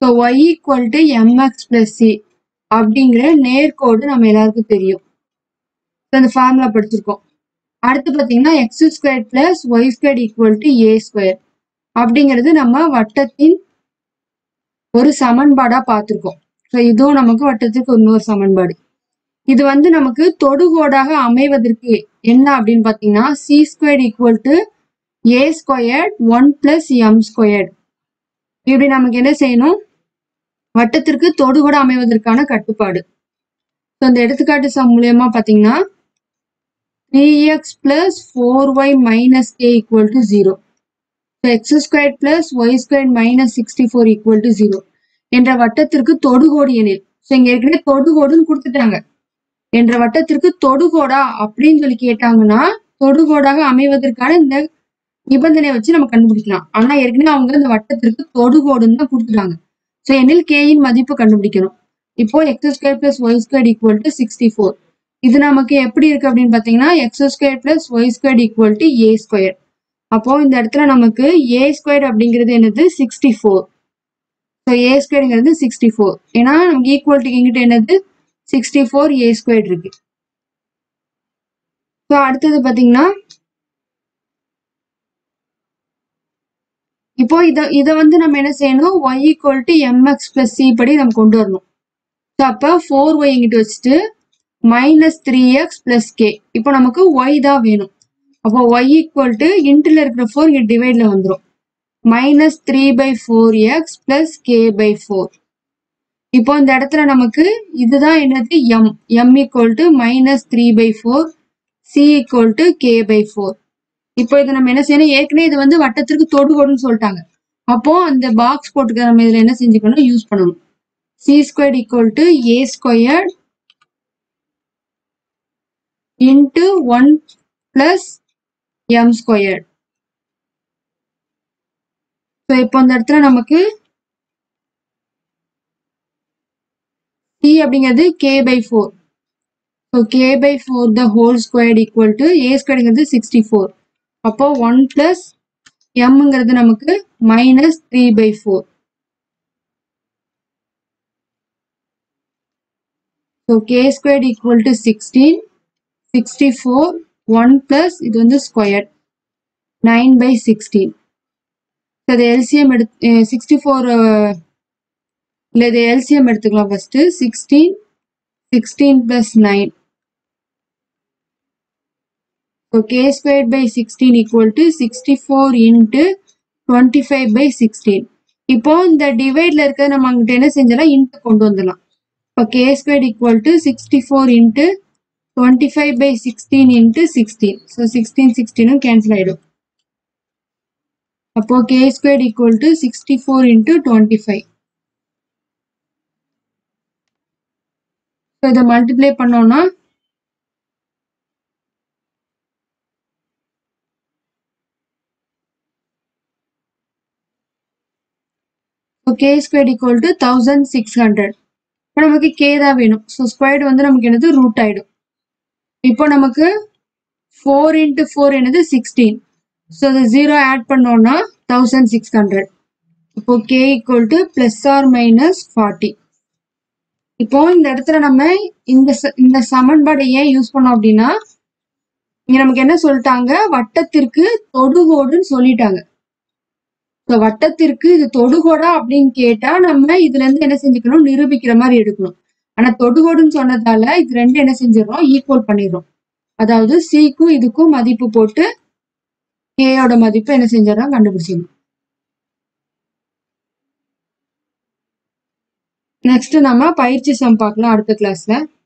so Y equal to M X plus C அப்படிங்கிற நேர்கோடு நம்ம எல்லாருக்கும் தெரியும் ஸோ அந்த ஃபார்முலா படிச்சிருக்கோம் அடுத்து பார்த்தீங்கன்னா X square plus Y square equal to A square அப்படிங்கிறது நம்ம வட்டத்தின் ஒரு சமன்பாடா பார்த்துருக்கோம் ஸோ இதுவும் நமக்கு வட்டத்துக்கு இன்னொரு சமன்பாடு இது வந்து நமக்கு தொடுகோடாக அமைவதற்கு என்ன அப்படின்னு பார்த்தீங்கன்னா C square equal to A square one plus M square இப்படி நமக்கு என்ன செய்யணும் வட்டத்திற்கு தொடுகோடு அமைவதற்கான கட்டுப்பாடு ஸோ இந்த எடுத்துக்காட்டு சம் மூலியமா பார்த்தீங்கன்னா three X plus four Y minus K equal to zero so X square plus Y square minus sixty four equal to zero என்ற வட்டத்திற்கு தொடுகோடு எனில் ஸோ இங்க ஏற்கனவே தொடுகோடுன்னு கொடுத்துட்டாங்க என்ற வட்டத்திற்கு தொடுகோடா அப்படின்னு சொல்லி கேட்டாங்கன்னா தொடுகோடாக அமைவதற்கான இந்த நிபந்தனையை வச்சு நம்ம கண்டுபிடிக்கலாம் ஆனா ஏற்கனவே அவங்க இந்த வட்டத்திற்கு தொடுகோடுன்னு தான் கொடுத்துட்டாங்க ஸோ எனில் கேயின் மதிப்பு கண்டுபிடிக்கணும் இப்போ X square plus Y square equal to sixty four இது நமக்கு எப்படி இருக்கு அப்படின்னு பாத்தீங்கன்னா X square plus Y square equal to A square அப்போ இந்த இடத்துல நமக்கு ஏ ஸ்கொயர் அப்படிங்கிறது என்னது சிக்ஸ்டி ஃபோர் ஸோ ஏ ஸ்கொயருங்கிறது சிக்ஸ்டி ஃபோர் ஏன்னா நமக்கு ஈக்குவல்ட்டுக்கு எங்கிட்ட என்னது சிக்ஸ்டி ஃபோர் ஏ ஸ்கொயர் இருக்கு ஸோ அடுத்தது பார்த்தீங்கன்னா இப்போ இதை இதை வந்து நம்ம என்ன செய்யணும் Y equal to M X plus C படி நம்ம கொண்டு வரணும் ஸோ அப்போ ஃபோர் ஒய் எங்கிட்ட வச்சுட்டு minus three X plus K இப்போ நமக்கு ஒய் தான் வேணும் அப்போ ஒய் ஈக்குவல் டு இன்ட்ரில் இருக்கிற ஃபோர் இங்கே டிவைட்ல வந்துடும் minus three by four X plus K by four இப்போ இந்த இடத்துல நமக்கு இதுதான் என்னது M M equal to minus three by four C equal to K by four இப்போ இதை நம்ம என்ன செய்யணும் ஏற்கனவே இது வந்து வட்டத்திற்கு தொடுகோடுன்னு சொல்லிட்டாங்க அப்போ அந்த பாக்ஸ் போட்டுக்க நம்ம இதுல என்ன செஞ்சுக்கணும் யூஸ் பண்ணணும் C square equal to A square into one plus M square so இப்போ இந்த இடத்துல நமக்கு சி அப்படிங்கிறது K by four so K by four the whole square equal to A ஸ்கொயருங்கிறது சிக்ஸ்டி ஃபோர் அப்போ ஒன் பிளஸ் எம்ங்கிறது நமக்கு minus three by four so K square equal to sixteen sixty four one plus இது வந்து square nine by sixteen இது LCM எடுத்து sixty four இல்லை இது எல்சிஎம் எடுத்துக்கலாம் first sixteen sixteen plus nine so K square by sixteen equal to sixty four into twenty five by sixteen இப்போ இந்த டிவைட்ல இருக்கிறத நம்ம அங்கிட்ட என்ன செஞ்சலாம் இன்ட்டு கொண்டு வந்துடலாம் இப்போ K square equal to sixty four into twenty five by sixteen into sixteen so sixteen சிக்ஸ்டீனும் கேன்சல் ஆகிடும் அப்போ K square equal to sixty four into twenty five so இதை மல்டிப்ளை பண்ணோம்னா so K square equal to thousand six hundred இப்போ நமக்கு K தான் வேணும் so squared வந்து நமக்கு என்னது ரூட் ஆயிடும் இப்போ நமக்கு ஃபோர் இன்ட்டு ஃபோர் என்னது சிக்ஸ்டீன் ஸோ அது ஜீரோ ஆட் பண்ணோம்னா தௌசண்ட் சிக்ஸ் ஹண்ட்ரட் இப்போ K equal to plus or minus forty இப்போ இந்த இடத்துல நம்ம இந்த ச- இந்த சமன்பாடை ஏன் யூஸ் பண்ணோம் அப்படின்னா இங்க நமக்கு என்ன சொல்லிட்டாங்க வட்டத்திற்கு தொடுகோடுன்னு சொல்லிட்டாங்க ஸோ வட்டத்திற்கு இது தொடுகோடா அப்படின்னு கேட்டா நம்ம இதுல இருந்து என்ன செஞ்சுக்கணும் நிரூபிக்கிற மாதிரி எடுக்கணும் ஆனா தொடுகோடுன்னு சொன்னதால இது ரெண்டு என்ன செஞ்சிடறோம் ஈக்குவல் பண்ணிடுறோம் அதாவது சிக்கும் இதுக்கும் மதிப்பு போட்டு கேயோட மதிப்பு என்ன செஞ்சிடறோம் கண்டுபிடிச்சிடணும் நெக்ஸ்ட் நம்ம பயிற்சி சம் பார்க்கலாம் அடுத்த கிளாஸ்ல